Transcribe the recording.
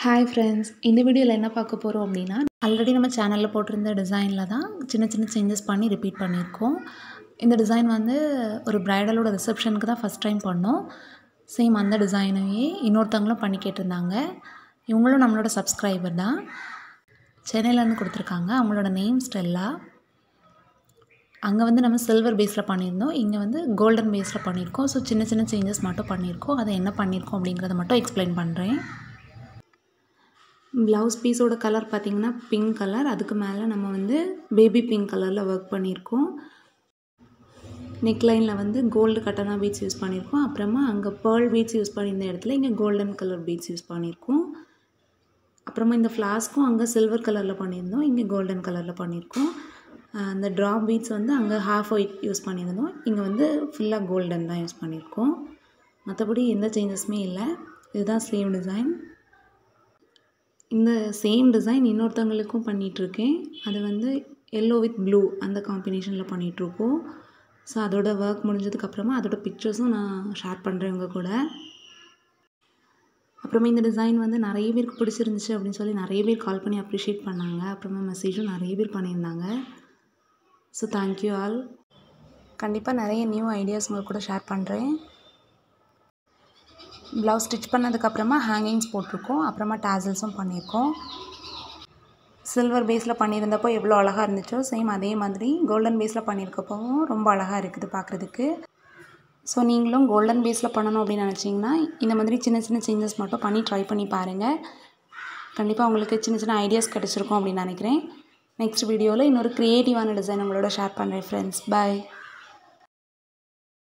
hi friends இந்த வீடியோவில் என்ன பார்க்க போகிறோம் அப்படின்னா ஆல்ரெடி நம்ம சேனலில் போட்டிருந்த டிசைனில் தான் சின்ன சின்ன சேஞ்சஸ் பண்ணி ரிப்பீட் பண்ணியிருக்கோம் இந்த டிசைன் வந்து ஒரு ப்ரைடலோட ரிசப்ஷனுக்கு தான் ஃபஸ்ட் டைம் பண்ணோம் சேம் அந்த டிசைனையே இன்னொருத்தவங்களும் பண்ணி கேட்டிருந்தாங்க இவங்களும் நம்மளோட சப்ஸ்கிரைபர் தான் சென்னையிலேருந்து கொடுத்துருக்காங்க அவங்களோட நேம் ஸ்டெல்லா அங்கே வந்து நம்ம சில்வர் பேஸில் பண்ணியிருந்தோம் இங்கே வந்து கோல்டன் பேஸில் பண்ணியிருக்கோம் ஸோ சின்ன சின்ன சேஞ்சஸ் மட்டும் பண்ணியிருக்கோம் அதை என்ன பண்ணியிருக்கோம் அப்படிங்கிறத மட்டும் எக்ஸ்பிளைன் பண்ணுறேன் ப்ளவுஸ் பீஸோட கலர் பார்த்திங்கன்னா பிங்க் கலர் அதுக்கு மேலே நம்ம வந்து பேபி பிங்க் கலரில் ஒர்க் பண்ணியிருக்கோம் நெக்லைனில் வந்து கோல்டு கட்டனா பீட்ஸ் யூஸ் பண்ணியிருக்கோம் அப்புறமா அங்கே பேர்ல் பீட்ஸ் யூஸ் பண்ணியிருந்த இடத்துல இங்கே கோல்டன் கலர் பீட்ஸ் யூஸ் பண்ணியிருக்கோம் அப்புறமா இந்த ஃப்ளாஸ்க்கும் அங்கே சில்வர் கலரில் பண்ணியிருந்தோம் இங்கே கோல்டன் கலரில் பண்ணியிருக்கோம் அந்த ட்ராப் பீட்ஸ் வந்து அங்கே ஹாஃப் ஒயிட் யூஸ் பண்ணியிருந்தோம் இங்கே வந்து ஃபுல்லாக கோல்டன் தான் யூஸ் பண்ணியிருக்கோம் மற்றபடி எந்த சேஞ்சஸுமே இல்லை இதுதான் சேம் டிசைன் இந்த சேம் டிசைன் இன்னொருத்தவங்களுக்கும் பண்ணிகிட்ருக்கேன் அது வந்து எல்லோ வித் ப்ளூ அந்த காம்பினேஷனில் பண்ணிகிட்ருக்கோம் ஸோ அதோட ஒர்க் முடிஞ்சதுக்கப்புறமா அதோட பிக்சர்ஸும் நான் ஷேர் பண்ணுறேன் உங்கள் கூட அப்புறமா இந்த டிசைன் வந்து நிறைய பேருக்கு பிடிச்சிருந்துச்சு அப்படின்னு சொல்லி நிறைய பேர் கால் பண்ணி அப்ரிஷியேட் பண்ணாங்க அப்புறமா மெசேஜும் நிறைய பேர் பண்ணியிருந்தாங்க ஸோ தேங்க்யூ ஆல் கண்டிப்பாக நிறைய நியூ ஐடியாஸ் உங்கள் கூட ஷேர் பண்ணுறேன் ப்ளவுஸ் ஸ்டிச் பண்ணதுக்கப்புறமா ஹேங்கிங்ஸ் போட்டிருக்கோம் அப்புறமா டேசல்ஸும் பண்ணியிருக்கோம் சில்வர் பேஸில் பண்ணியிருந்தப்போ எவ்வளோ அழகாக இருந்துச்சோ சேம் அதே மாதிரி கோல்டன் பேஸில் பண்ணியிருக்கப்பவும் ரொம்ப அழகாக இருக்குது பார்க்குறதுக்கு ஸோ நீங்களும் கோல்டன் பேஸில் பண்ணணும் அப்படின்னு நினச்சிங்கன்னா இந்த மாதிரி சின்ன சின்ன சேஞ்சஸ் மட்டும் பண்ணி ட்ரை பண்ணி பாருங்கள் கண்டிப்பாக உங்களுக்கு சின்ன சின்ன ஐடியாஸ் கிடச்சிருக்கும் அப்படின்னு நினைக்கிறேன் நெக்ஸ்ட் வீடியோவில் இன்னொரு க்ரியேட்டிவான டிசைன் உங்களோட ஷேர் பண்ணுறேன் ஃப்ரெண்ட்ஸ் பாய்